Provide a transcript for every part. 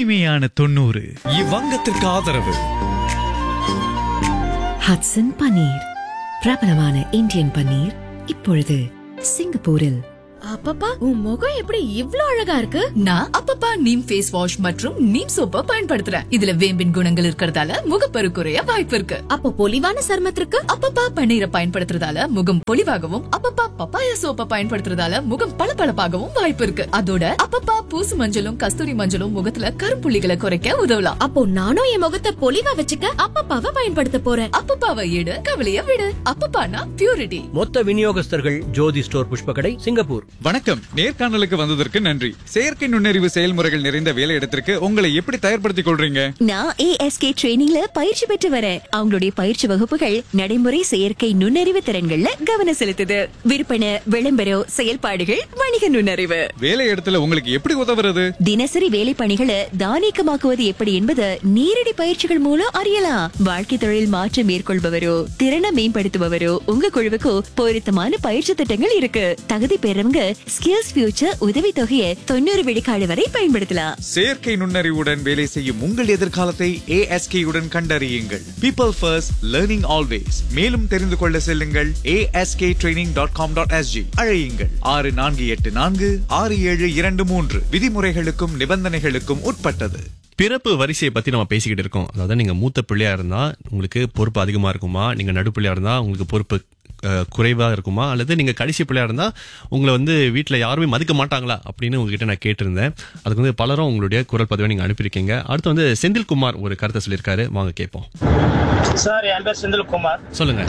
இனிமையான தொண்ணூறு இவ்வங்கத்திற்கு ஆதரவு ஹட்சன் பன்னீர் பிரபலமான இந்தியன் பன்னீர் இப்பொழுது சிங்கப்பூரில் அப்பப்பா உன் முகம் எப்படி இவ்ளோ அழகா இருக்கு நான் அப்பப்பா நீம் ஃபேஸ் வாஷ் மற்றும் நீம் சோப்பை பயன்படுத்துறேன் இதுல வேம்பின் குணங்கள் இருக்கறதால முகப்பரு குறைய வாய்ப்பு இருக்கு அப்ப பொலிவான சருமத்திற்கு அப்பப்பா பன்னீரை பயன்படுத்துறதால முகம் பொலிவாகவும் அப்பப்பா பப்பாயா சோப்பை பயன்படுத்துறதால முகம் பளபளப்பாகவும் வாய்ப்பு இருக்கு அதோட அப்பப்பா பூசு மஞ்சளும் கஸ்தூரி மஞ்சளும் முகத்துல கரும்புள்ளிகளை குறைக்க உதவலாம் அப்போ நானும் என் முகத்தை பொலிவா வச்சுக்க அப்பப்பாவை பயன்படுத்த போறேன் அப்பப்பாவை எடு கவலைய விடு அப்பப்பானா பியூரிட்டி மொத்த விநியோகஸ்தர்கள் ஜோதி ஸ்டோர் புஷ்பகடை சிங்கப்பூர் வணக்கம் நேர்காணலுக்கு வந்ததற்கு நன்றி செயற்கை நுண்ணறிவு செயல்முறைகள் நிறைந்த வேலையிடத்திற்கு உங்களை எப்படி தயார்படுத்திக் கொள்றீங்க நான் ஏஎஸ்கே ட்ரெயினிங்ல பயிற்சி பெற்று வரேன் அவங்களுடைய பயிற்சி வகுப்புகள் நடைமுறை செயற்கை நுண்ணறிவு திறன்கள்ல கவனம் செலுத்துது விற்பனை விளம்பரம் செயல்பாடுகள் வணிக நுண்ணறிவு வேலையிடத்துல உங்களுக்கு எப்படி உதவுறது தினசரி வேலை பணிகளை தானியக்கமாக்குவது எப்படி என்பது நேரடி பயிற்சிகள் மூலம் அறியலாம் வாழ்க்கை தொழில் மாற்றம் மேற்கொள்பவரோ திறனை மேம்படுத்துபவரோ உங்க குழுவுக்கு பொருத்தமான பயிற்சி திட்டங்கள் இருக்கு தகுதி பெறவங்க ஸ்கில்ஸ் ஃபியூச்சர் உதவி தொகையை தொண்ணூறு விழுக்காடு வரை பயன்படுத்தலாம் செயற்கை நுண்ணறிவுடன் வேலை செய்யும் உங்கள் எதிர்காலத்தை ASK உடன் கண்டறியுங்கள் பீப்பிள் ஃபர்ஸ்ட் லேர்னிங் ஆல்வேஸ் மேலும் தெரிந்து கொள்ள செல்லுங்கள் ASK training dot com dot SG அழையுங்கள் ஆறு நான்கு எட்டு நான்கு ஆறு ஏழு இரண்டு மூன்று விதிமுறைகளுக்கும் நிபந்தனைகளுக்கும் உட்பட்டது பிறப்பு வரிசையை பத்தி நம்ம பேசிக்கிட்டு இருக்கோம் அதாவது நீங்க மூத்த பிள்ளையா இருந்தா உங்களுக்கு பொறுப்பு அதிகமா இருக்குமா நீங்க நடுப்பிள்ளையா இருந்தா உங்களுக்கு பொறுப்பு அஹ், குறைவா இருக்குமா அல்லது நீங்க கடைசி பிள்ளையா இருந்தா உங்களை வந்து வீட்ல யாருமே மதிக்க மாட்டாங்களா அப்படின்னு உங்ககிட்ட நான் கேட்டிருந்தேன் அதுக்கு வந்து பலரும் உங்களுடைய குரல் பதிவை நீங்க அனுப்பியிருக்கீங்க அடுத்து வந்து செந்தில்குமார் ஒரு கருத்தை சொல்லியிருக்காரு வாங்க கேட்போம் சார் என் பேர் செந்தில்குமார் சொல்லுங்க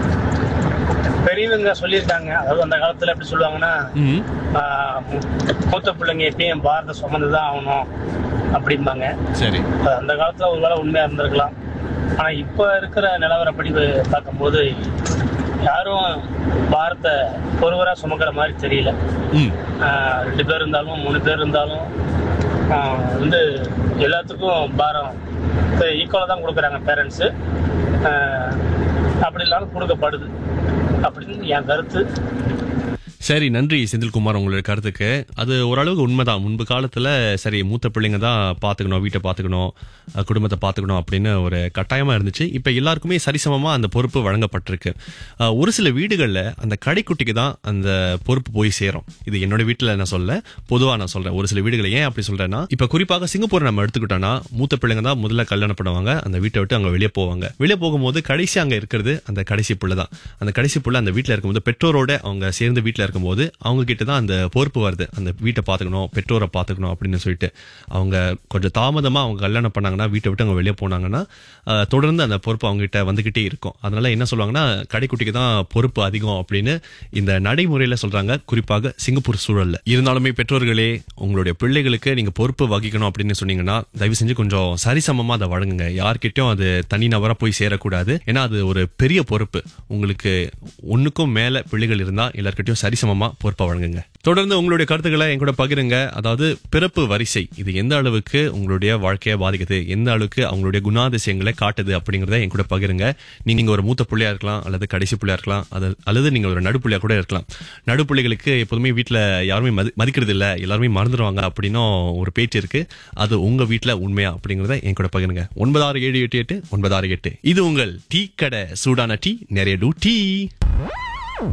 பெரியவங்க சொல்லியிருக்காங்க அதாவது அந்த காலத்துல எப்படி சொல்லுவாங்கன்னா ம் ஆஹ், மூத்த பிள்ளைங்க எப்பயும் பாரத சுமந்து தான் ஆகணும் அப்படிம்பாங்க சரி அது அந்த காலத்துல ஒரு வேளை உண்மையா இருந்திருக்கலாம் ஆனா இப்ப இருக்கிற நிலவரப்படி பார்க்கும்போது யாரும் பாரத்தை ஒருவரா சுமக்கிற மாதிரி தெரியல ம் ஆஹ், ரெண்டு பேர் இருந்தாலும் மூணு பேர் இருந்தாலும் ஆஹ், வந்து எல்லாத்துக்கும் பாரம் ஈக்குவலாக தான் கொடுக்குறாங்க பேரண்ட்ஸு அப்படி இல்லாமல் கொடுக்கப்படுது அப்படின்னு என் கருத்து சரி நன்றி செந்தில்குமார் உங்களுடைய கருத்துக்கு அது ஓரளவுக்கு உண்மைதான் முன்பு காலத்துல சரி மூத்த பிள்ளைங்க தான் பாத்துக்கணும் வீட்டை பாத்துக்கணும் அஹ், குடும்பத்தை பாத்துக்கணும் அப்படின்னு ஒரு கட்டாயமா இருந்துச்சு இப்ப எல்லாருக்குமே சரிசமமா அந்த பொறுப்பு வழங்கப்பட்டிருக்கு அஹ், ஒரு சில வீடுகள்ல அந்த கடைக்குட்டிக்கு தான் அந்த பொறுப்பு போய் சேரும் இது என்னோட வீட்டுல நான் சொல்ல பொதுவா நான் சொல்றேன் ஒரு சில வீடுகளை ஏன் அப்படி சொல்றேன்னா இப்ப குறிப்பாக சிங்கப்பூர் நம்ம எடுத்துக்கிட்டோம்னா மூத்த பிள்ளைங்க தான் முதல்ல கல்யாணம் பண்ணுவாங்க அந்த வீட்டை விட்டு அங்க வெளியே போவாங்க வெளியே போகும்போது கடைசி அங்க இருக்கிறது அந்த கடைசி பிள்ளை தான் அந்த கடைசி பிள்ளை அந்த வீட்டுல இருக்கும்போது பெற்றோரோட அவங்க சேர்ந்து வீட்டுல இருக்கும்போது அவங்க கிட்ட தான் அந்த பொறுப்பு வருது அந்த வீட்டை பாத்துக்கணும் பெற்றோரை பாத்துக்கணும் அப்படின்னு சொல்லிட்டு அவங்க கொஞ்சம் தாமதமா அவங்க கல்யாணம் பண்ணாங்கன்னா வீட்டை விட்டு அவங்க வெளியே போனாங்கன்னா ஆஹ், தொடர்ந்து அந்த பொறுப்பு அவங்க கிட்ட வந்துகிட்டே இருக்கும் அதனால என்ன சொல்லுவாங்கன்னா கடைக்குட்டிக்கு தான் பொறுப்பு அதிகம் அப்படின்னு இந்த நடைமுறையில சொல்றாங்க குறிப்பாக சிங்கப்பூர் சூழல்ல இருந்தாலுமே பெற்றோர்களே உங்களுடைய பிள்ளைகளுக்கு நீங்க பொறுப்பு வகிக்கணும் அப்படின்னு சொன்னீங்கன்னா தயவு செஞ்சு கொஞ்சம் சரிசமமா அதை வழங்குங்க யார்கிட்டயும் அது தனி நபரா போய் சேரக்கூடாது ஏன்னா அது ஒரு பெரிய பொறுப்பு உங்களுக்கு ஒண்ணுக்கும் மேல பிள்ளைகள் இருந்தா எல்லார்கிட்டயும் சரிசமமா பொறுப்பை வழங்குங்க தொடர்ந்து உங்களுடைய கருத்துக்களை என் கூட பகிருங்க அதாவது பிறப்பு வரிசை இது எந்த அளவுக்கு உங்களுடைய வாழ்க்கையை பாதிக்குது எந்த அளவுக்கு அவங்களுடைய குணாதிசயங்களை காட்டுது அப்படிங்கறத என் கூட பகிருங்க நீங்க ஒரு மூத்த பிள்ளையா இருக்கலாம் அல்லது கடைசி பிள்ளையா இருக்கலாம் அது அல்லது நீங்க ஒரு நடுப்புள்ளையா கூட இருக்கலாம் நடுப்புள்ளைகளுக்கு எப்போதுமே வீட்ல யாருமே மதி மதிக்கிறது இல்ல எல்லாருமே மறந்துடுவாங்க அப்படின்னும் ஒரு பேச்சு இருக்கு அது உங்க வீட்ல உண்மையா அப்படிங்கறத என் கூட பகிருங்க ஒன்பது ஆறு ஏழு எட்டு எட்டு ஒன்பது ஆறு எட்டு இது உங்கள் டீ கடை சூடான டீ நிறைய டூ டீ